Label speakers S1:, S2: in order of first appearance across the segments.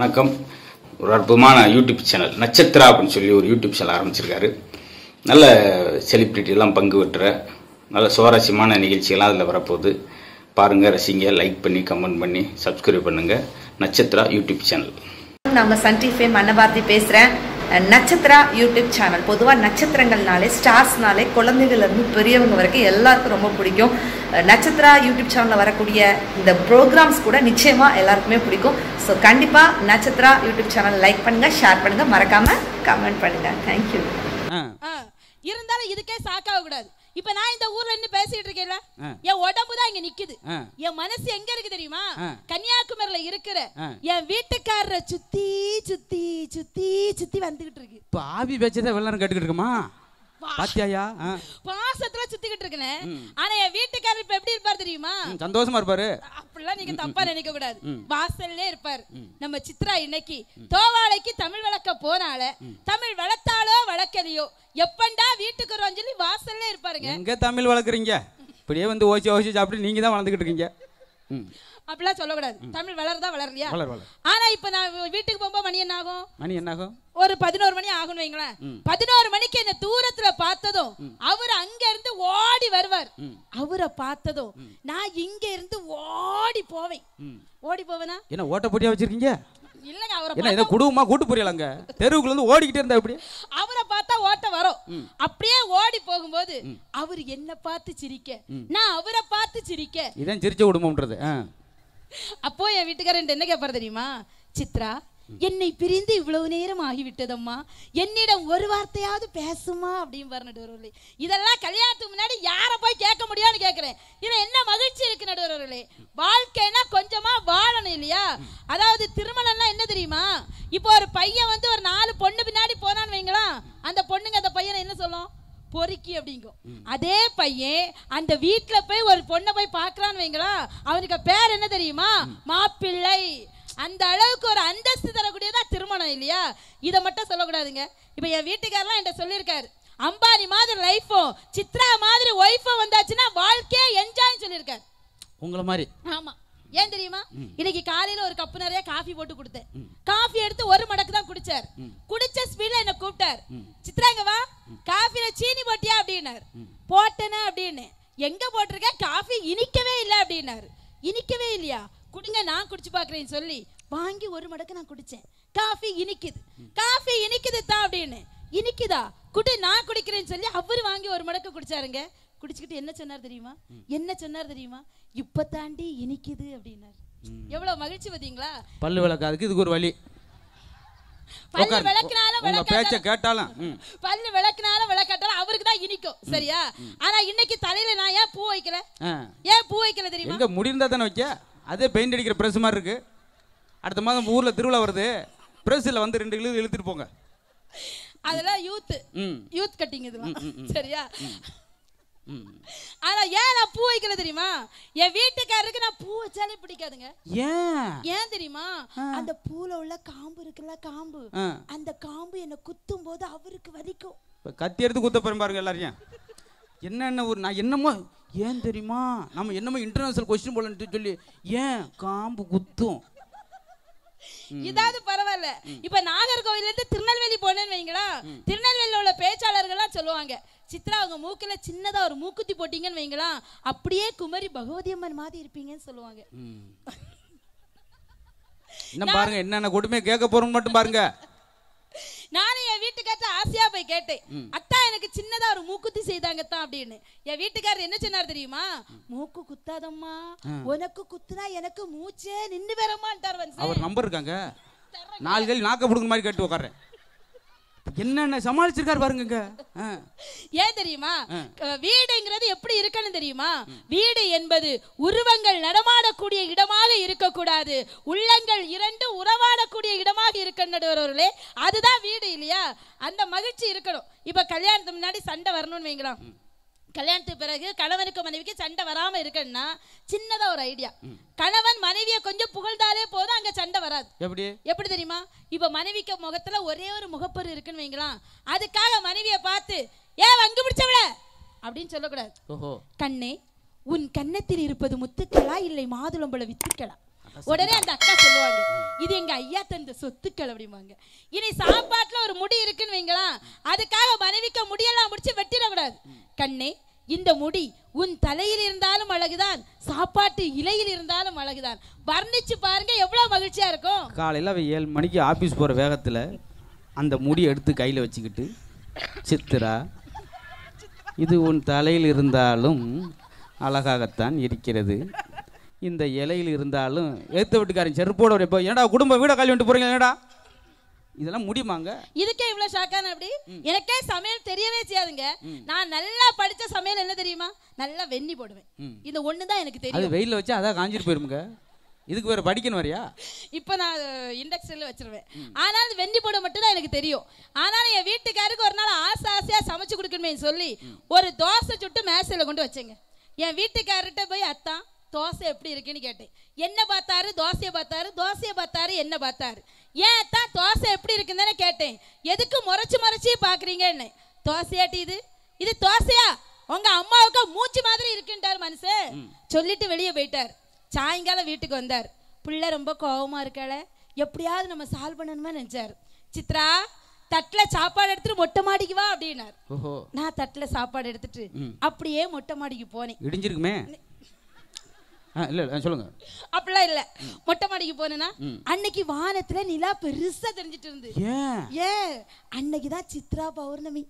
S1: வணக்கம் ஒரு அற்புதமான யூடியூப் சேனல் நட்சத்திரா அப்படின்னு சொல்லி ஒரு யூடியூப் சேனல் ஆரம்பிச்சிருக்காரு நல்ல செலிப்ரிட்டி எல்லாம் பங்கு பெற்ற நல்ல சுவாரஸ்யமான நிகழ்ச்சிகள்லாம் அதில் வரப்போகுது பாருங்கள் ரசிங்க லைக் பண்ணி கமெண்ட் பண்ணி சப்ஸ்கிரைப் பண்ணுங்கள் நட்சத்திரா யூடியூப் சேனல்
S2: நம்ம சன் டிவி மன்னபாரதி பேசுகிறேன் நட்சத்திரா யூடியூப் சேனல் பொதுவாக நட்சத்திரங்கள்னாலே ஸ்டார்ஸ்னாலே குழந்தைகள்லேருந்து பெரியவங்க வரைக்கும் எல்லாருக்கும் ரொம்ப பிடிக்கும் அஹ் நட்சத்திரா யூடியூப் சேனலில் வரக்கூடிய இந்த ப்ரோக்ராம்ஸ் கூட நிச்சயமாக எல்லாருக்குமே பிடிக்கும் ஸோ கண்டிப்பாக நட்சத்திரா யூடியூப் சேனல் லைக் பண்ணுங்கள் ஷேர் பண்ணுங்கள் மறக்காமல் கமெண்ட் பண்ணுங்கள் தேங்க்யூ
S3: ஆ,
S4: ஆ, இருந்தாலும் இதுக்கே சாக்காக கூடாது இப்ப நான் இந்த ஊர்ல இருந்து பேசிட்டு இருக்கேன்ல
S3: ஆ.
S4: என் உடம்பு தான் இங்க நிக்குது
S3: ஆ.
S4: என் மனசு எங்க இருக்கு தெரியுமா
S3: ஆ.
S4: கன்னியாகுமரியில இருக்கிற
S3: ஆ.
S4: என் வீட்டுக்காரரை சுத்தி சுத்தி சுத்தி சுத்தி வந்துகிட்டு இருக்கு
S3: இப்ப ஆவி பேச்சதை வெள்ளம் கேட்டுக்கிட்டு இருக்குமா
S4: வா.
S3: பாத்தியாயா ஆ,
S4: பாசத்துல சுத்திக்கிட்டு இருக்கனே ஆனா என் வீட்டுக்காரர் இப்ப எப்படி இருப்பார் தெரியுமா
S3: ம், சந்தோஷமா இருப்பாரு
S4: அப்படிலாம் நீங்க தப்பா நினைக்க கூடாது வாசல்லே இருப்பார் நம்ம சித்ரா இன்னைக்கு தோவாளைக்கு தமிழ் வளர்க்க போனால தமிழ் வளர்த்தாலோ வளர்க்கலையோ எப்பண்டா வீட்டுக்கு வருவான்னு சொல்லி வாசல்லே இருப்பாருங்க
S3: எங்க தமிழ் வளர்க்குறீங்க இப்படியே வந்து ஓசி ஓசி சாப்பிட்டு நீங்க தான் வளர்ந்துக்கிட்டு இருக்கீங்க ம்,
S4: அப்படிலாம் சொல்லக்கூடாது தமிழ் வளருதா வளரலையா
S3: வளர் வளர்
S4: ஆனா இப்ப நான் வீட்டுக்கு போகும்போது மணி என்ன ஆகும்
S3: மணி என்னாகும்
S4: ஒரு பதினோரு மணி ஆகும்னு வைங்களேன் பதினோரு மணிக்கு என்ன தூரத்துல பார்த்ததும் அவர் அங்க இருந்து ஓடி வருவார் அவரை பார்த்ததும் நான் இங்க இருந்து ஓடி போவேன் ஓடி போவேனா
S3: என்ன ஓட்ட போட்டியா வச்சிருக்கீங்க
S4: இல்லங்க அவரை
S3: என்ன இதை குடும்பமா கூட்டு போறீங்களாங்க தெருவுக்குள்ள இருந்து ஓடிக்கிட்டே இருந்தா எப்படி
S4: அவரை பார்த்தா ஓட்ட வரும் அப்படியே ஓடி போகும்போது அவர் என்ன பார்த்து சிரிக்க நான் அவரை பார்த்து சிரிக்க
S3: இதான் சிரிச்ச குடும்பம்ன்றது ஆ.
S4: அப்போ என் வீட்டுக்காரன் என்ன கேட்பாரு தெரியுமா சித்ரா என்னை பிரிந்து இவ்வளவு நேரம் ஆகிவிட்டதம்மா என்னிடம் ஒரு வார்த்தையாவது பேசுமா அப்படின்னு பாரு நடுவர்களே இதெல்லாம் கல்யாணத்துக்கு முன்னாடி யாரை போய் கேட்க முடியும்னு கேட்கிறேன் இதுல என்ன மகிழ்ச்சி இருக்கு நடுவர்களே வாழ்க்கைனா கொஞ்சமா வாழணும் இல்லையா அதாவது திருமணம்னா என்ன தெரியுமா இப்போ ஒரு பையன் வந்து ஒரு நாலு பொண்ணு பின்னாடி போனான்னு வைங்களா அந்த பொண்ணுங்க அந்த பையனை என்ன சொல்லும் பொறுக்கி அப்படிங்கும் அதே பையன் அந்த வீட்ல போய் ஒரு பொண்ணை போய் பார்க்கறான்னு வைங்களா அவனுக்கு பேர் என்ன தெரியுமா மாப்பிள்ளை அந்த அளவுக்கு ஒரு அந்தஸ்து தரக்கூடியதா திருமணம் இல்லையா இதை மட்டும் சொல்லக்கூடாதுங்க இப்போ என் வீட்டுக்காரெல்லாம் என்கிட்ட சொல்லியிருக்காரு அம்பானி மாதிரி லைஃபும் சித்ரா மாதிரி ஒய்ஃபும் வந்தாச்சுன்னா வாழ்க்கையே என்ஜாய் சொல்லியிருக்காரு
S3: உங்களை மாதிரி
S4: ஆமா ஏன் தெரியுமா இன்னைக்கு காலையில ஒரு கப்பு நிறைய காஃபி போட்டு கொடுத்தேன் காஃபி எடுத்து ஒரு மடக்கு தான் குடிச்சார் குடிச்ச ஸ்பீட்ல என்ன கூப்பிட்டார் சித்ராங்க வா காஃபில சீனி போட்டியா அப்படின்னாரு போட்டேனே அப்படின்னு எங்க போட்டிருக்க காஃபி இனிக்கவே இல்லை அப்படின்னாரு இனிக்கவே இல்லையா குடிங்க நான் குடிச்சு பாக்குறேன்னு சொல்லி வாங்கி ஒரு மடக்கு நான் குடிச்சேன் காஃபி இனிக்குது காஃபி இனிக்குது தான் அப்படின்னு இனிக்குதா குடி நான் குடிக்கிறேன்னு சொல்லி அவரு வாங்கி ஒரு மடக்கு குடிச்சாருங்க குடிச்சுக்கிட்டு என்ன சொன்னார் தெரியுமா என்ன சொன்னார் தெரியுமா இப்ப தாண்டி இனிக்குது அப்படின்னாரு எவ்வளவு மகிழ்ச்சி பாத்தீங்களா
S3: பல்லு விளக்காதுக்கு இதுக்கு ஒரு வழி
S4: பல்லு
S3: உட்காரு.
S4: விளக்குனாலும்
S3: உங்க பேச்ச
S4: விளக்காட்டாலும்
S3: கேட்டாலும் ம்.
S4: பல்லு விளக்குனாலும் விளக்காட்டாலும் அவருக்கு தான் இனிக்கும் சரியா ஆனா இன்னைக்கு தலையில நான் ஏன் பூ வைக்கல
S3: ஆ.
S4: ஏன் பூ வைக்கல தெரியுமா
S3: எங்க முடிந்தா தானே வைக்க அதே பெயிண்ட் அடிக்கிற பிரஸ் மாதிரி இருக்கு அடுத்த மாதம் ஊர்ல திருவிழா வருது பிரஸ்ல வந்து ரெண்டு கிலோ இழுத்துட்டு போங்க
S4: அதெல்லாம் யூத்
S3: ம்
S4: யூத் கட்டிங் இதெல்லாம் சரியா
S3: ம்.
S4: ஆனா ஏன் நான் பூ வைக்கல தெரியுமா என் வீட்டுக்காரருக்கு நான் பூ வச்சாலே பிடிக்காதுங்க
S3: ஏன்
S4: ஏன் தெரியுமா அந்த பூல உள்ள காம்பு இருக்குல்ல காம்பு
S3: ஆ.
S4: அந்த காம்பு என்ன குத்தும் போது அவருக்கு வலிக்கும்
S3: இப்ப கத்தி எடுத்து குத்த போறேன் பாருங்க எல்லாரையும் என்னென்ன ஒரு நான் என்னமோ ஏன் தெரியுமா நம்ம என்னமோ இன்டர்நேஷனல் கொஸ்டின் போலன்ட்டு சொல்லி ஏன் காம்பு குத்தும்
S4: இதாவது பரவாயில்ல இப்ப நாகர்கோவில்ல இருந்து திருநெல்வேலி போனேன்னு வைங்களா திருநெல்வேலியில உள்ள பேச்சாளர்கள்லாம் சொல்லுவாங்க சித்ரா அவங்க மூக்குல சின்னதா ஒரு மூக்குத்தி போட்டீங்கன்னு வைங்களா அப்படியே குமரி பகவதி அம்மன் மாதிரி இருப்பீங்கன்னு சொல்லுவாங்க
S3: இன்னும் பாருங்க என்னென்ன கொடுமையை கேட்க போறோம்னு மட்டும் பாருங்க
S4: நானும் என் வீட்டுக்கார்ட்ட ஆசையா போய் கேட்டேன் அத்தா எனக்கு சின்னதா ஒரு மூக்குத்தி செய்தாங்கத்தான் அப்படின்னு என் வீட்டுக்காரர் என்ன சொன்னார் தெரியுமா மூக்கு குத்தாதம்மா உனக்கு குத்துனா எனக்கு மூச்சே நின்னு வரமாட்டார் வந்து
S3: அவர் நம்பர் இருக்காங்க நாலு கேள்வி நாக்க பிடுங்குற மாதிரி கேட்டு உட்கார்றேன் என்னென்ன சமாளிச்சிருக்காரு பாருங்க ஆ.
S4: ஏன் தெரியுமா அஹ் வீடுங்கிறது எப்படி இருக்கணும் தெரியுமா வீடு என்பது உருவங்கள் நடமாடக்கூடிய இடமாக இருக்கக்கூடாது உள்ளங்கள் இரண்டு உறவாடக்கூடிய இடமாக இருக்கணும் நடுவர்களே அதுதான் வீடு இல்லையா அந்த மகிழ்ச்சி இருக்கணும் இப்ப கல்யாணத்துக்கு முன்னாடி சண்டை வரணும்னு வைங்களேன் கல்யாணத்துக்கு பிறகு கணவனுக்கு மனைவிக்கு சண்டை வராம இருக்கணும்னா சின்னதா ஒரு ஐடியா கணவன் மனைவியை கொஞ்சம் புகழ்ந்தாலே போதும் அங்க சண்டை வராது
S3: எப்படி
S4: எப்படி தெரியுமா இப்ப மனைவிக்கு முகத்துல ஒரே ஒரு முகப்பரு இருக்குன்னு வைங்களேன் அதுக்காக மனைவிய பார்த்து ஏன் வங்கு பிடிச்சவள அப்படின்னு சொல்லக்கூடாது
S3: ஓஹோ
S4: கண்ணே உன் கன்னத்தில் இருப்பது முத்துக்களா இல்லை மாதுளம்பழ வித்துக்களா உடனே அந்த அக்கா சொல்லுவாங்க இது எங்க ஐயா தந்த சொத்துக்கள் அப்படிம்பாங்க இனி சாப்பாட்டுல ஒரு முடி இருக்குன்னு வைங்களா அதுக்காக மனைவிக்க முடியெல்லாம் முடிச்சு வெட்டிடக்கூடாது கண்ணே இந்த முடி உன் தலையில் இருந்தாலும் அழகுதான் சாப்பாட்டு இலையில் இருந்தாலும் அழகுதான் வர்ணிச்சு பாருங்க எவ்வளவு மகிழ்ச்சியா இருக்கும்
S3: காலையில் அவன் ஏழு மணிக்கு ஆஃபீஸ் போகிற வேகத்தில் அந்த முடி எடுத்து கையில் வச்சுக்கிட்டு சித்ரா இது உன் தலையில் இருந்தாலும் அழகாகத்தான் இருக்கிறது இந்த இலையில் இருந்தாலும் ஏற்ற வீட்டுக்காரன் செருப்போட ஒரு இப்போ ஏடா குடும்பம் வீட கல்வி வந்துட்டு போகிறீங்க ஏடா இதெல்லாம் முடியுமாங்க
S4: இதுக்கே இவ்வளவு ஷாக்கான அப்படி எனக்கே சமையல் தெரியவே செய்யாதுங்க நான் நல்லா படிச்ச சமையல் என்ன தெரியுமா நல்லா வெண்ணி போடுவேன் இந்த ஒண்ணுதான் எனக்கு தெரியும்
S3: அது வெயிலில் வச்சு அதான் காஞ்சிட்டு போயிருமுங்க இதுக்கு வேறு படிக்கணும் வரியா
S4: இப்போ நான் இண்டக்ஷனில் வச்சிருவேன் ஆனால் வெண்ணி போட மட்டும் தான் எனக்கு தெரியும் ஆனாலும் என் வீட்டுக்காருக்கு ஒரு நாள் ஆசை ஆசையாக சமைச்சு கொடுக்கணுமே சொல்லி ஒரு தோசை சுட்டு மேசையில் கொண்டு வச்சேங்க என் வீட்டுக்காரர்கிட்ட போய் அத்தான் தோசை எப்படி இருக்குன்னு கேட்டேன் என்ன பார்த்தாரு தோசையை பார்த்தாரு தோசையை பார்த்தாரு என்ன பார்த்தாரு ஏன் அத்தான் தோசை எப்படி இருக்குன்னு தானே கேட்டேன் எதுக்கு முறைச்சு முறைச்சி பார்க்குறீங்கன்னு தோசையாட்டி இது இது தோசையா உங்க அம்மாவுக்கு மூச்சு மாதிரி இருக்குன்ட்டார் மனுஷன் சொல்லிட்டு வெளியே போயிட்டார் சாயங்காலம் வீட்டுக்கு வந்தார் பிள்ளை ரொம்ப கோவமா இருக்காள எப்படியாவது நம்ம சால்வ் பண்ணணுமே நினைச்சார் சித்ரா தட்டுல சாப்பாடு எடுத்துட்டு மொட்டை மாடிக்கு வா அப்படின்னார்
S3: ஓஹோ
S4: நான் தட்டுல சாப்பாடு எடுத்துட்டு அப்படியே மொட்டை மாடிக்கு போனேன்
S3: இடிஞ்சிருக்குமே ஆ இல்லை இல்லை சொல்லுங்கள்
S4: அப்படிலாம் இல்ல மொட்டை மாடிக்கு போனேன்னா அன்னைக்கு வானத்துல நிலா பெருசா தெரிஞ்சிட்டு இருந்து
S3: ஏன்
S4: ஏ அன்னைக்கு தான் சித்ரா பௌர்ணமி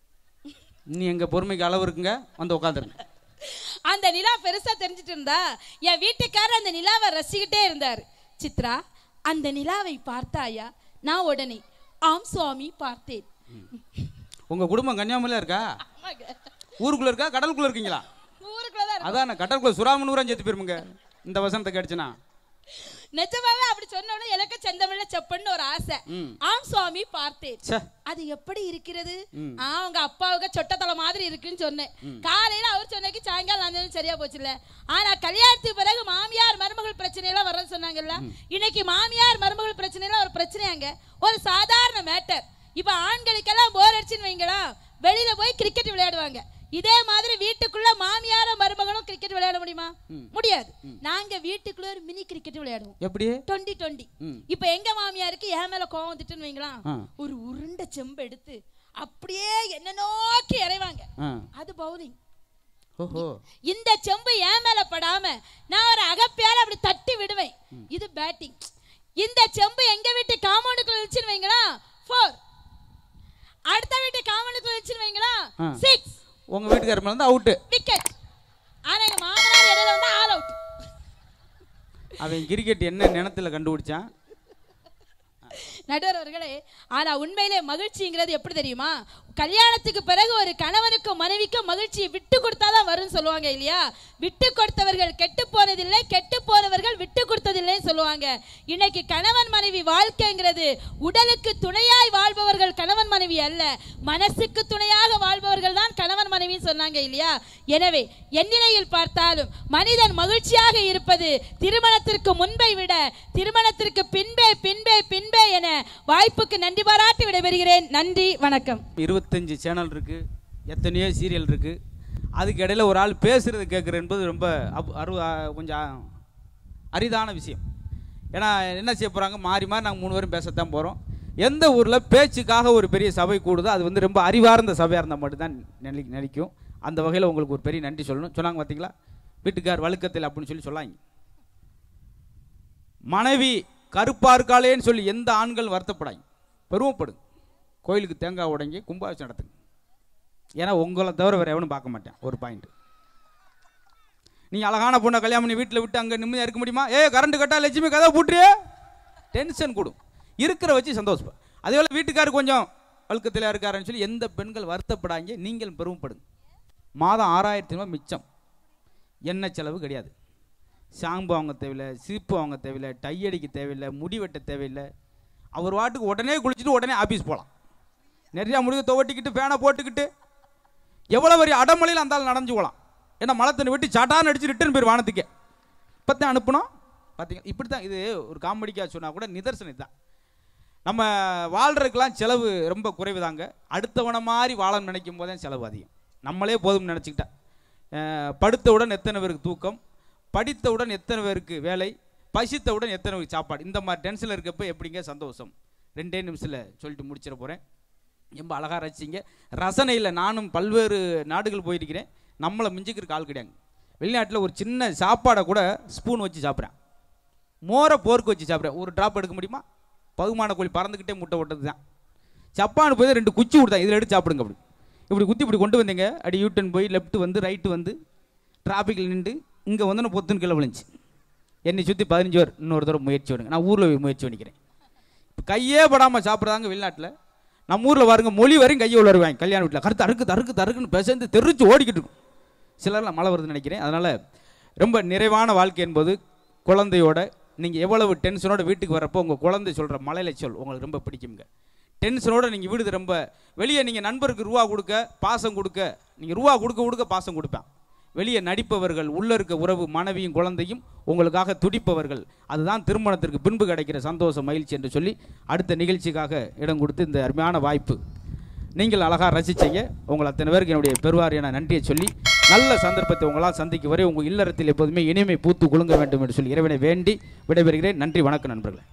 S3: நீ எங்கள் பொறுமைக்கு அளவு இருக்குங்க வந்து உட்காந்துருங்க
S4: அந்த நிலா பெருசா தெரிஞ்சிட்டு இருந்தா என் வீட்டுக்காரர் அந்த நிலாவை ரசிக்கிட்டே இருந்தார் சித்ரா அந்த நிலாவை பார்த்தாயா நான் உடனே ஆம் சுவாமி பார்த்தேன்
S3: உங்கள் குடும்பம் கன்னியாகுமரியில் இருக்கா
S4: ஆமாங்க.
S3: ஊருக்குள்ளே இருக்கா கடலுக்குள்ளே இருக்கீங்களா
S4: ஊருக்குள்ளதான் இருக்கு.
S3: அதான் கடற்குள்ள சுறாமனூரம் செத்து போயிருமுங்க இந்த வசனத்தை கிடைச்சுனா
S4: நிஜமாவே அப்படி சொன்ன உடனே எனக்கு செந்தமிழ்ல செப்பன்னு ஒரு ஆசை ஆம் சுவாமி பார்த்தேன்
S3: ச்சே
S4: அது எப்படி இருக்கிறது ஆ உங்க அப்பாவுக்கு சொட்டத்தலை மாதிரி இருக்குன்னு சொன்னேன் காலையில அவர் சொன்னக்கு சாயங்காலம் நான் சொன்னது சரியா போச்சுல்ல ஆனா கல்யாணத்துக்கு பிறகு மாமியார் மருமகள் பிரச்சனை எல்லாம் வரன்னு சொன்னாங்கல்ல இன்னைக்கு மாமியார் மருமகள் பிரச்சனை எல்லாம் ஒரு பிரச்சனையாங்க ஒரு சாதாரண மேட்டர் இப்ப ஆண்களுக்கெல்லாம் போர் அடிச்சுன்னு வைங்களா வெளியில போய் கிரிக்கெட் விளையாடுவாங்க இதே மாதிரி வீட்டுக்குள்ள மாமியாரும் மருமகளும் கிரிக்கெட் விளையாட முடியுமா முடியாது நாங்க வீட்டுக்குள்ள ஒரு மினி கிரிக்கெட் விளையாடுவோம்
S3: எப்படி
S4: டுவெண்ட்டி டுவெண்ட்டி இப்ப எங்க மாமியாருக்கு என் மேல கோவம் வந்துட்டுன்னு வைங்களா
S3: ஆ.
S4: ஒரு உருண்டை செம்பு எடுத்து அப்படியே என்ன நோக்கி இறைவாங்க
S3: ஆ
S4: அது பவுலிங்
S3: ஓஹோ
S4: இந்த செம்பு என் மேல படாம நான் ஒரு அகப்பையால அப்படி தட்டி விடுவேன் இது பேட்டிங் இந்த செம்பு எங்க வீட்டு காம்பவுண்டுக்குள்ள இருந்துச்சுன்னு வைங்களா ஃபோர் அடுத்த வீட்டு காம்பவுண்டுக்குள்ள இருந்துச்சுன்னு வைங்களா
S3: ஆ.
S4: சிக்ஸ்
S3: உங்கள் வீட்டுக்காரர் மேலே வந்து அவுட்டு
S4: விக்கெட் ஆனா எங்க மாமனார் இடையில வந்து ஆல் அவுட்
S3: அவன் கிரிக்கெட் என்ன நினத்தில் கண்டுபிடிச்சான்
S4: நடுவர் அவர்களே ஆனா உண்மையிலே மகிழ்ச்சிங்கிறது எப்படி தெரியுமா கல்யாணத்துக்கு பிறகு ஒரு கணவனுக்கும் மனைவிக்கும் மகிழ்ச்சியை விட்டு கொடுத்தாதான் வரும்னு சொல்லுவாங்க இல்லையா விட்டு கொடுத்தவர்கள் கெட்டு போனதில்லை கெட்டு போனவர்கள் விட்டு கொடுத்ததில்லைன்னு சொல்லுவாங்க இன்னைக்கு கணவன் மனைவி வாழ்க்கைங்கிறது உடலுக்கு துணையாய் வாழ்பவர்கள் கணவன் மனைவி அல்ல மனசுக்கு துணையாக வாழ்பவர்கள் தான் கணவன் மனைவின்னு சொன்னாங்க இல்லையா எனவே எந்நிலையில் பார்த்தாலும் மனிதன் மகிழ்ச்சியாக இருப்பது திருமணத்திற்கு முன்பை விட திருமணத்திற்கு பின்பே பின்பே பின்பே என வாய்ப்புக்கு நன்றி பாராட்டி விடைபெறுகிறேன் நன்றி வணக்கம்
S3: இருபத்தஞ்சி சேனல் இருக்குது எத்தனையோ சீரியல் இருக்குது அதுக்கு இடையில ஒரு ஆள் பேசுறது கேட்குறது என்பது ரொம்ப அப் அரு அ- கொஞ்சம் அரிதான விஷயம் ஏன்னா என்ன செய்ய போகிறாங்க மாறி மாறி நாங்கள் மூணு பேரும் பேசத்தான் போகிறோம் எந்த ஊரில் பேச்சுக்காக ஒரு பெரிய சபை கூடுதோ அது வந்து ரொம்ப அறிவார்ந்த சபையாக இருந்தால் மட்டும்தான் நினை நினைக்கும் அந்த வகையில் உங்களுக்கு ஒரு பெரிய நன்றி சொல்லணும் சொன்னாங்க பார்த்தீங்களா வீட்டுக்கார் வழுக்கத்தில் அப்படின்னு சொல்லி சொல்லாங்க மனைவி கருப்பா இருக்காளேன்னு சொல்லி எந்த ஆண்கள் வருத்தப்படாங்க பெருமைப்படுங்க கோயிலுக்கு தேங்காய் உடைங்கி கும்பாபிஷேகம் நடத்துங்க ஏன்னா உங்களை தவிர வேறு எவனும் பார்க்க மாட்டேன் ஒரு பாயிண்ட் நீ அழகான பொண்ணை கல்யாணம் பண்ணி வீட்டில் விட்டு அங்கே நிம்மதியாக இருக்க முடியுமா ஏ கரண்ட் கட்டா லட்சுமி கதை பூட்டுறியே டென்ஷன் கூடும் இருக்கிற வச்சு சந்தோஷப்பா அதே போல் வீட்டுக்காரர் கொஞ்சம் வழுக்கத்தில் இருக்காருன்னு சொல்லி எந்த பெண்கள் வருத்தப்படாங்க நீங்கள் பெருமைப்படுங்க மாதம் ஆறாயிரத்தி ரூபாய் மிச்சம் எண்ணெய் செலவு கிடையாது ஷாம்பு வாங்க தேவையில்லை சீப்பு வாங்க தேவையில்லை டை அடிக்க தேவையில்லை முடி வெட்ட தேவையில்லை அவர் வாட்டுக்கு உடனே குளிச்சுட்டு உடனே ஆஃபீஸ் போகலாம் நிறையா முடிவு துவட்டிக்கிட்டு ஃபேனை போட்டுக்கிட்டு எவ்வளோ பெரிய அடமலையில் அந்த ஆள் நடந்து போகலாம் ஏன்னா மழை தண்ணி வெட்டி சட்டான்னு அடிச்சு ரிட்டர்ன் போயிரு வானத்துக்கே இப்போ தான் அனுப்பணும் பார்த்தீங்க இப்படி தான் இது ஒரு காமெடிக்காக சொன்னால் கூட நிதர்சனம் தான் நம்ம வாழ்கிறதுக்கெல்லாம் செலவு ரொம்ப குறைவு தாங்க அடுத்தவனை மாதிரி வாழணும்னு நினைக்கும் போதே செலவு அதிகம் நம்மளே போதும்னு நினச்சிக்கிட்டா அஹ், படுத்தவுடன் எத்தனை பேருக்கு தூக்கம் படித்தவுடன் எத்தனை பேருக்கு வேலை பசித்தவுடன் எத்தனை வகை சாப்பாடு இந்த மாதிரி டென்ஷனில் இருக்கப்ப எப்படிங்க சந்தோஷம் ரெண்டே நிமிஷத்தில் சொல்லிட்டு முடிச்சிட போகிறேன் ரொம்ப அழகாக ரசிச்சிங்க ரசனையில் நானும் பல்வேறு நாடுகள் போயிருக்கிறேன் நம்மளை மிஞ்சிக்கிறதுக்கு ஆள் கிடையாது வெளிநாட்டில் ஒரு சின்ன சாப்பாடை கூட ஸ்பூன் வச்சு சாப்பிட்றேன் மோரை போர்க்கு வச்சு சாப்பிட்றேன் ஒரு ட்ராப் எடுக்க முடியுமா பகுமான கோழி பறந்துக்கிட்டே முட்டை ஓட்டது தான் ஜப்பான் போய் ரெண்டு குச்சி கொடுத்தாங்க இதில் எடுத்து சாப்பிடுங்க அப்படி இப்படி குத்தி இப்படி கொண்டு வந்தீங்க அடி யூட்டன் போய் லெஃப்ட் வந்து ரைட்டு வந்து டிராஃபிக்கில் நின்று இங்கே வந்து நான் பொத்துன்னு கீழே விழுந்துச்சு என்னை சுற்றி பதினஞ்சு பேர் இன்னொரு தடவை முயற்சி பண்ணுங்க நான் ஊரில் போய் முயற்சி பண்ணிக்கிறேன் இப்போ கையே படாமல் சாப்பிட்றாங்க வெளிநாட்டில் நம்ம ஊரில் பாருங்க மொழி வரையும் கையை உள்ள வருவாங்க கல்யாண வீட்டில் கருத்து அறுக்கு தருக்கு தருக்குன்னு பேசந்து தெரிச்சு ஓடிக்கிட்டு இருக்கும் சிலர்லாம் மழை வருதுன்னு நினைக்கிறேன் அதனால் ரொம்ப நிறைவான வாழ்க்கை என்பது குழந்தையோட நீங்கள் எவ்வளவு டென்ஷனோட வீட்டுக்கு வரப்போ உங்கள் குழந்தை சொல்கிற மலையில சொல் உங்களுக்கு ரொம்ப பிடிக்குங்க டென்ஷனோட நீங்கள் விடுது ரொம்ப வெளியே நீங்கள் நண்பருக்கு ரூபா கொடுக்க பாசம் கொடுக்க நீங்கள் ரூபா கொடுக்க கொடுக்க பாசம் கொடுப்பேன் வெளியே நடிப்பவர்கள் உள்ள இருக்க உறவு மனைவியும் குழந்தையும் உங்களுக்காக துடிப்பவர்கள் அதுதான் திருமணத்திற்கு பின்பு கிடைக்கிற சந்தோஷம் மகிழ்ச்சி என்று சொல்லி அடுத்த நிகழ்ச்சிக்காக இடம் கொடுத்து இந்த அருமையான வாய்ப்பு நீங்கள் அழகாக ரசிச்சீங்க உங்கள் அத்தனை பேருக்கு என்னுடைய பெருவாரியான நன்றியை சொல்லி நல்ல சந்தர்ப்பத்தை உங்களால் சந்திக்கும் வரை உங்கள் இல்லறத்தில் எப்போதுமே இனிமை பூத்து குலுங்க வேண்டும் என்று சொல்லி இறைவனை வேண்டி விடைபெறுகிறேன் நன்றி வணக்கம் நண்பர்களே